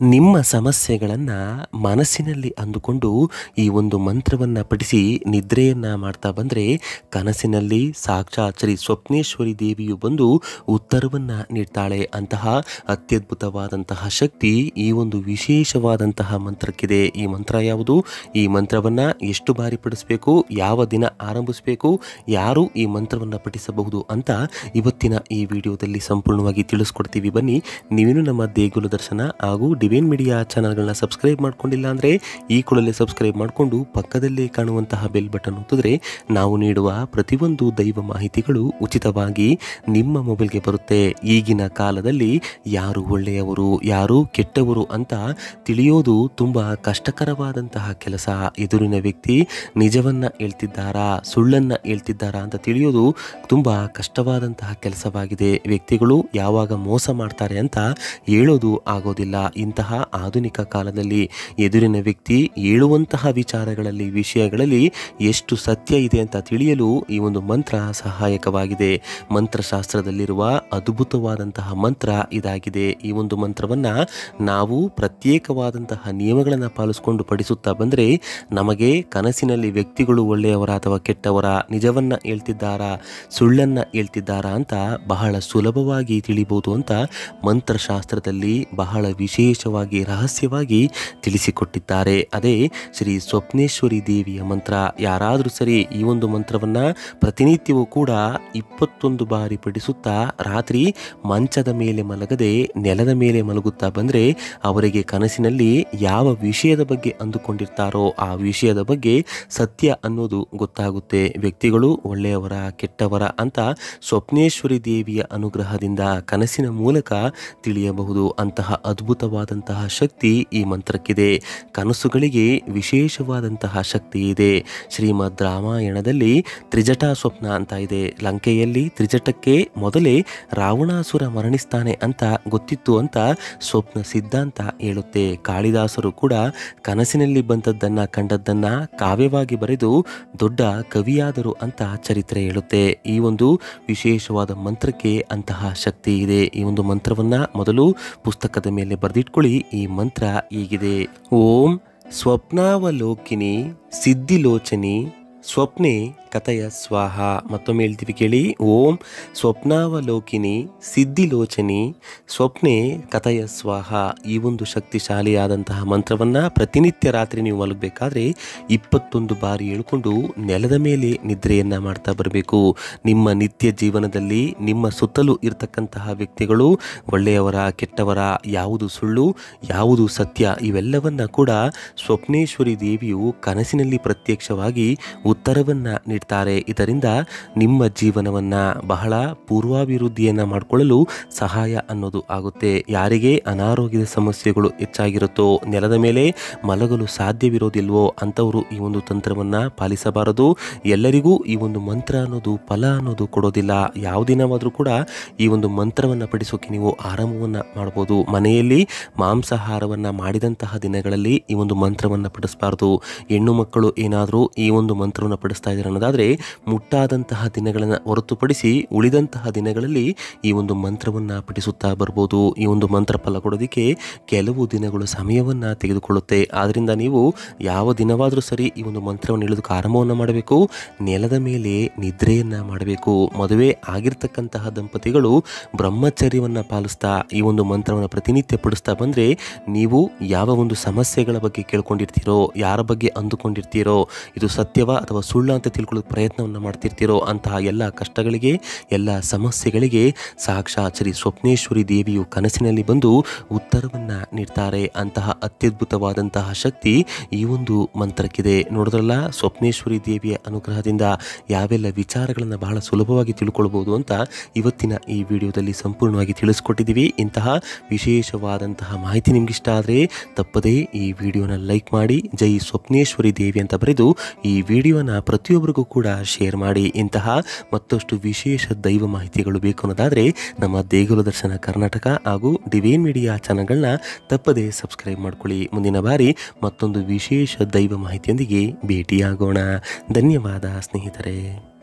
ನಿಮ್ಮ ಸಮಸ್ಯೆಗಳನ್ನು ಮನಸ್ಸಿನಲ್ಲಿ ಅಂದುಕೊಂಡು ಈ ಒಂದು ಮಂತ್ರವನ್ನು ಪಠಿಸಿ ನಿದ್ರೆಯನ್ನು ಮಾಡ್ತಾ ಬಂದರೆ ಕನಸಿನಲ್ಲಿ ಸಾಕ್ಷಾತ್ ಶ್ರೀ ಸ್ವಪ್ನೇಶ್ವರಿ ದೇವಿಯು ಬಂದು ಉತ್ತರವನ್ನು ನೀಡ್ತಾಳೆ ಅಂತಹ ಅತ್ಯದ್ಭುತವಾದಂತಹ ಶಕ್ತಿ ಈ ಒಂದು ವಿಶೇಷವಾದಂತಹ ಮಂತ್ರಕ್ಕಿದೆ ಈ ಮಂತ್ರ ಯಾವುದು ಈ ಮಂತ್ರವನ್ನು ಎಷ್ಟು ಬಾರಿ ಪಡಿಸಬೇಕು ಯಾವ ದಿನ ಆರಂಭಿಸಬೇಕು ಯಾರು ಈ ಮಂತ್ರವನ್ನು ಪಠಿಸಬಹುದು ಅಂತ ಇವತ್ತಿನ ಈ ವಿಡಿಯೋದಲ್ಲಿ ಸಂಪೂರ್ಣವಾಗಿ ತಿಳಿಸ್ಕೊಡ್ತೀವಿ ಬನ್ನಿ ನೀವೇನು ನಮ್ಮ ದೇಗುಲ ದರ್ಶನ ಹಾಗೂ ಡಿವೈನ್ ಮೀಡಿಯಾ ಚಾನಲ್ಗಳನ್ನ ಸಬ್ಸ್ಕ್ರೈಬ್ ಮಾಡ್ಕೊಂಡಿಲ್ಲ ಅಂದರೆ ಈ ಕೂಡಲೇ ಸಬ್ಸ್ಕ್ರೈಬ್ ಮಾಡಿಕೊಂಡು ಪಕ್ಕದಲ್ಲೇ ಕಾಣುವಂತಹ ಬೆಲ್ ಬಟನ್ ಒತ್ತಿದ್ರೆ ನಾವು ನೀಡುವ ಪ್ರತಿಯೊಂದು ದೈವ ಮಾಹಿತಿಗಳು ಉಚಿತವಾಗಿ ನಿಮ್ಮ ಮೊಬೈಲ್ಗೆ ಬರುತ್ತೆ ಈಗಿನ ಕಾಲದಲ್ಲಿ ಯಾರು ಒಳ್ಳೆಯವರು ಯಾರು ಕೆಟ್ಟವರು ಅಂತ ತಿಳಿಯೋದು ತುಂಬ ಕಷ್ಟಕರವಾದಂತಹ ಕೆಲಸ ಎದುರಿನ ವ್ಯಕ್ತಿ ನಿಜವನ್ನ ಹೇಳ್ತಿದ್ದಾರಾ ಸುಳ್ಳನ್ನ ಹೇಳ್ತಿದ್ದಾರಾ ಅಂತ ತಿಳಿಯೋದು ತುಂಬ ಕಷ್ಟವಾದಂತಹ ಕೆಲಸವಾಗಿದೆ ವ್ಯಕ್ತಿಗಳು ಯಾವಾಗ ಮೋಸ ಮಾಡ್ತಾರೆ ಅಂತ ಹೇಳೋದು ಆಗೋದಿಲ್ಲ ಇಂತಹ ಆಧುನಿಕ ಕಾಲದಲ್ಲಿ ಎದುರಿನ ವ್ಯಕ್ತಿ ಹೇಳುವಂತಹ ವಿಚಾರಗಳಲ್ಲಿ ವಿಷಯಗಳಲ್ಲಿ ಎಷ್ಟು ಸತ್ಯ ಇದೆ ಅಂತ ತಿಳಿಯಲು ಈ ಒಂದು ಮಂತ್ರ ಸಹಾಯಕವಾಗಿದೆ ಮಂತ್ರಶಾಸ್ತ್ರದಲ್ಲಿರುವ ಅದ್ಭುತವಾದಂತಹ ಮಂತ್ರ ಇದಾಗಿದೆ ಈ ಒಂದು ಮಂತ್ರವನ್ನ ನಾವು ಪ್ರತ್ಯೇಕವಾದಂತಹ ನಿಯಮಗಳನ್ನು ಪಾಲಿಸಿಕೊಂಡು ಪಡಿಸುತ್ತಾ ಬಂದರೆ ನಮಗೆ ಕನಸಿನಲ್ಲಿ ವ್ಯಕ್ತಿಗಳು ಒಳ್ಳೆಯವರ ಅಥವಾ ಕೆಟ್ಟವರ ನಿಜವನ್ನ ಹೇಳ್ತಿದ್ದಾರಾ ಸುಳ್ಳನ್ನ ಹೇಳ್ತಿದ್ದಾರಾ ಅಂತ ಬಹಳ ಸುಲಭವಾಗಿ ತಿಳಿಬಹುದು ಅಂತ ಮಂತ್ರಶಾಸ್ತ್ರದಲ್ಲಿ ಬಹಳ ವಿಶೇಷವಾಗಿ ರಹಸ್ಯವಾಗಿ ತಿಳಿಸಿಕೊಟ್ಟಿದ್ದಾರೆ ಅದೇ ಶ್ರೀ ಸ್ವಪ್ನೇಶ್ವರಿ ದೇವಿಯ ಮಂತ್ರ ಯಾರಾದರೂ ಸರಿ ಈ ಒಂದು ಮಂತ್ರವನ್ನ ಪ್ರತಿನಿತ್ಯವೂ ಕೂಡ ಇಪ್ಪತ್ತೊಂದು ಬಾರಿ ಪಡಿಸುತ್ತಾ ರಾತ್ರಿ ಮಂಚದ ಮೇಲೆ ಮಲಗದೆ ನೆಲದ ಮೇಲೆ ಮಲಗುತ್ತಾ ಬಂದರೆ ಅವರಿಗೆ ಕನಸಿನಲ್ಲಿ ಯಾವ ವಿಷಯದ ಬಗ್ಗೆ ಅಂದುಕೊಂಡಿರ್ತಾರೋ ಆ ವಿಷಯದ ಬಗ್ಗೆ ಸತ್ಯ ಅನ್ನೋದು ಗೊತ್ತಾಗುತ್ತೆ ವ್ಯಕ್ತಿಗಳು ಒಳ್ಳೆಯವರ ಕೆಟ್ಟವರ ಅಂತ ಸ್ವಪ್ನೇಶ್ವರಿ ದೇವಿಯ ಅನುಗ್ರಹದಿಂದ ಕನಸಿನ ಮೂಲಕ ತಿಳಿಯಬಹುದು ಅಂತಹ ಅದ್ಭುತವಾದಂತಹ ಶಕ್ತಿ ಈ ಮಂತ್ರಕ್ಕಿದೆ ಕನಸುಗಳಿಗೆ ವಿಶೇಷವಾದಂತಹ ಶಕ್ತಿ ಇದೆ ಶ್ರೀಮದ್ ರಾಮಾಯಣದಲ್ಲಿ ತ್ರಿಜಟಾ ಸ್ವಪ್ನ ಅಂತ ಇದೆ ಲಂಕೆಯಲ್ಲಿ ತ್ರಿಜಟಕ್ಕೆ ಮೊದಲೇ ರಾವಣಾಸುರ ಮರಣಿಸ್ತಾನೆ ಅಂತ ಗೊತ್ತಿತ್ತು ಅಂತ ಸ್ವಪ್ನ ಸಿದ್ಧಾಂತ ಹೇಳುತ್ತೆ ಕಾಳಿದಾಸರು ಕೂಡ ಕನಸಿನಲ್ಲಿ ಬಂದದ್ದನ್ನ ಕಂಡದ್ದನ್ನ ಕಾವ್ಯವಾಗಿ ಬರೆದು ದೊಡ್ಡ ಕವಿಯಾದರು ಅಂತ ಚರಿತ್ರೆ ಹೇಳುತ್ತೆ ಈ ಒಂದು ವಿಶೇಷವಾದ ಮಂತ್ರಕ್ಕೆ ಅಂತಹ ಶಕ್ತಿ ಇದೆ ಈ ಒಂದು ಮಂತ್ರವನ್ನ ಮೊದಲು ಪುಸ್ತಕದ ಮೇಲೆ ಬರೆದಿಟ್ಕೊಳ್ಳಿ ಈ ಮಂತ್ರ ಹೀಗಿದೆ ಓಂ ಸ್ವಪ್ನಾವಲೋಕಿನಿ ಸಿದ್ಧಿಲೋಚನಿ ಸ್ವಪ್ನೆ ಕಥಯ ಸ್ವಾಹ ಮತ್ತೊಮ್ಮೆ ಹೇಳ್ತೀವಿ ಕೇಳಿ ಓಂ ಸ್ವಪ್ನಾವಲೋಕಿನಿ ಸಿದ್ಧಿಲೋಚನಿ ಸ್ವಪ್ನೆ ಕಥಯ ಸ್ವಾಹ ಈ ಒಂದು ಶಕ್ತಿಶಾಲಿಯಾದಂತಹ ಮಂತ್ರವನ್ನು ಪ್ರತಿನಿತ್ಯ ರಾತ್ರಿ ನೀವು ಮಲಗಬೇಕಾದ್ರೆ ಇಪ್ಪತ್ತೊಂದು ಬಾರಿ ಹೇಳ್ಕೊಂಡು ನೆಲದ ಮೇಲೆ ನಿದ್ರೆಯನ್ನು ಮಾಡ್ತಾ ಬರಬೇಕು ನಿಮ್ಮ ನಿತ್ಯ ಜೀವನದಲ್ಲಿ ನಿಮ್ಮ ಸುತ್ತಲೂ ಇರತಕ್ಕಂತಹ ವ್ಯಕ್ತಿಗಳು ಒಳ್ಳೆಯವರ ಕೆಟ್ಟವರ ಯಾವುದು ಸುಳ್ಳು ಯಾವುದು ಸತ್ಯ ಇವೆಲ್ಲವನ್ನ ಕೂಡ ಸ್ವಪ್ನೇಶ್ವರಿ ದೇವಿಯು ಕನಸಿನಲ್ಲಿ ಪ್ರತ್ಯಕ್ಷವಾಗಿ ಉತ್ತರವನ್ನ ನೀಡ್ತಾರೆ ಇದರಿಂದ ನಿಮ್ಮ ಜೀವನವನ್ನ ಬಹಳ ಪೂರ್ವಾಭಿವೃದ್ಧಿಯನ್ನ ಮಾಡಿಕೊಳ್ಳಲು ಸಹಾಯ ಅನ್ನೋದು ಆಗುತ್ತೆ ಯಾರಿಗೆ ಅನಾರೋಗ್ಯದ ಸಮಸ್ಯೆಗಳು ಹೆಚ್ಚಾಗಿರುತ್ತೋ ನೆಲದ ಮೇಲೆ ಮಲಗಲು ಸಾಧ್ಯವಿರೋದಿಲ್ವೋ ಅಂಥವರು ಈ ಒಂದು ತಂತ್ರವನ್ನ ಪಾಲಿಸಬಾರದು ಎಲ್ಲರಿಗೂ ಈ ಒಂದು ಮಂತ್ರ ಅನ್ನೋದು ಫಲ ಅನ್ನೋದು ಕೊಡೋದಿಲ್ಲ ಯಾವ ದಿನವಾದರೂ ಕೂಡ ಈ ಒಂದು ಮಂತ್ರವನ್ನು ಪಡಿಸೋಕೆ ನೀವು ಆರಂಭವನ್ನ ಮಾಡ್ಬೋದು ಮನೆಯಲ್ಲಿ ಮಾಂಸಾಹಾರವನ್ನ ಮಾಡಿದಂತಹ ದಿನಗಳಲ್ಲಿ ಈ ಒಂದು ಮಂತ್ರವನ್ನು ಪಡಿಸಬಾರ್ದು ಹೆಣ್ಣು ಮಕ್ಕಳು ಏನಾದರೂ ಈ ಒಂದು ಮಂತ್ರವನ್ನು ಪಡಿಸ್ತಾ ಇದ್ದಾರೆ ಅನ್ನೋದಾದರೆ ಮುಟ್ಟಾದಂತಹ ದಿನಗಳನ್ನು ಹೊರತುಪಡಿಸಿ ಉಳಿದಂತಹ ದಿನಗಳಲ್ಲಿ ಈ ಒಂದು ಮಂತ್ರವನ್ನು ಪಠಿಸುತ್ತಾ ಬರ್ಬೋದು ಈ ಒಂದು ಮಂತ್ರ ಫಲ ಕೊಡೋದಕ್ಕೆ ಕೆಲವು ದಿನಗಳು ಸಮಯವನ್ನು ತೆಗೆದುಕೊಳ್ಳುತ್ತೆ ಆದ್ದರಿಂದ ನೀವು ಯಾವ ದಿನವಾದರೂ ಸರಿ ಈ ಒಂದು ಮಂತ್ರವನ್ನು ಹೇಳೋದಕ್ಕೆ ಆರಂಭವನ್ನು ಮಾಡಬೇಕು ನೆಲದ ಮೇಲೆ ನಿದ್ರೆಯನ್ನು ಮಾಡಬೇಕು ಮದುವೆ ಆಗಿರ್ತಕ್ಕಂತಹ ದಂಪತಿಗಳು ಬ್ರಹ್ಮಚರ್ಯವನ್ನು ಪಾಲಿಸ್ತಾ ಈ ಒಂದು ಮಂತ್ರವನ್ನು ಪ್ರತಿನಿತ್ಯ ಪಡಿಸ್ತಾ ಬಂದರೆ ನೀವು ಯಾವ ಒಂದು ಸಮಸ್ಯೆಗಳ ಬಗ್ಗೆ ಕೇಳ್ಕೊಂಡಿರ್ತೀರೋ ಯಾರ ಬಗ್ಗೆ ಅಂದುಕೊಂಡಿರ್ತೀರೋ ಇದು ಸತ್ಯವ ಅಥವಾ ಸುಳ್ಳ ಅಂತ ತಿಳ್ಕೊಳ್ಳೋಕೆ ಪ್ರಯತ್ನವನ್ನು ಮಾಡ್ತಿರ್ತೀರೋ ಅಂತಹ ಎಲ್ಲ ಕಷ್ಟಗಳಿಗೆ ಎಲ್ಲ ಸಮಸ್ಯೆಗಳಿಗೆ ಸಾಕ್ಷಾತ್ ಶ್ರೀ ಸ್ವಪ್ನೇಶ್ವರಿ ದೇವಿಯು ಕನಸಿನಲ್ಲಿ ಬಂದು ಉತ್ತರವನ್ನು ನೀಡ್ತಾರೆ ಅಂತಹ ಅತ್ಯದ್ಭುತವಾದಂತಹ ಶಕ್ತಿ ಈ ಒಂದು ಮಂತ್ರಕ್ಕಿದೆ ನೋಡಿದ್ರಲ್ಲ ಸ್ವಪ್ನೇಶ್ವರಿ ದೇವಿಯ ಅನುಗ್ರಹದಿಂದ ಯಾವೆಲ್ಲ ವಿಚಾರಗಳನ್ನು ಬಹಳ ಸುಲಭವಾಗಿ ತಿಳ್ಕೊಳ್ಬೋದು ಅಂತ ಇವತ್ತಿನ ಈ ವಿಡಿಯೋದಲ್ಲಿ ಸಂಪೂರ್ಣವಾಗಿ ತಿಳಿಸ್ಕೊಟ್ಟಿದ್ದೀವಿ ಇಂತಹ ವಿಶೇಷವಾದಂತಹ ಮಾಹಿತಿ ನಿಮ್ಗೆ ಇಷ್ಟ ಆದರೆ ತಪ್ಪದೇ ಈ ವಿಡಿಯೋನ ಲೈಕ್ ಮಾಡಿ ಜೈ ಸ್ವಪ್ನೇಶ್ವರಿ ದೇವಿ ಅಂತ ಬರೆದು ಈ ವಿಡಿಯೋನ ಪ್ರತಿಯೊಬ್ಬರಿಗೂ ಕೂಡ ಶೇರ್ ಮಾಡಿ ಇಂತಹ ಮತ್ತಷ್ಟು ವಿಶೇಷ ದೈವ ಮಾಹಿತಿಗಳು ಬೇಕು ಅನ್ನೋದಾದರೆ ನಮ್ಮ ದೇಗುಲ ದರ್ಶನ ಕರ್ನಾಟಕ ಹಾಗೂ ಡಿವೈನ್ ಮೀಡಿಯಾ ಚಾನಲ್ಗಳನ್ನ ತಪ್ಪದೇ ಸಬ್ಸ್ಕ್ರೈಬ್ ಮಾಡ್ಕೊಳ್ಳಿ ಮುಂದಿನ ಬಾರಿ ಮತ್ತೊಂದು ವಿಶೇಷ ದೈವ ಮಾಹಿತಿಯೊಂದಿಗೆ ಭೇಟಿಯಾಗೋಣ ಧನ್ಯವಾದ ಸ್ನೇಹಿತರೆ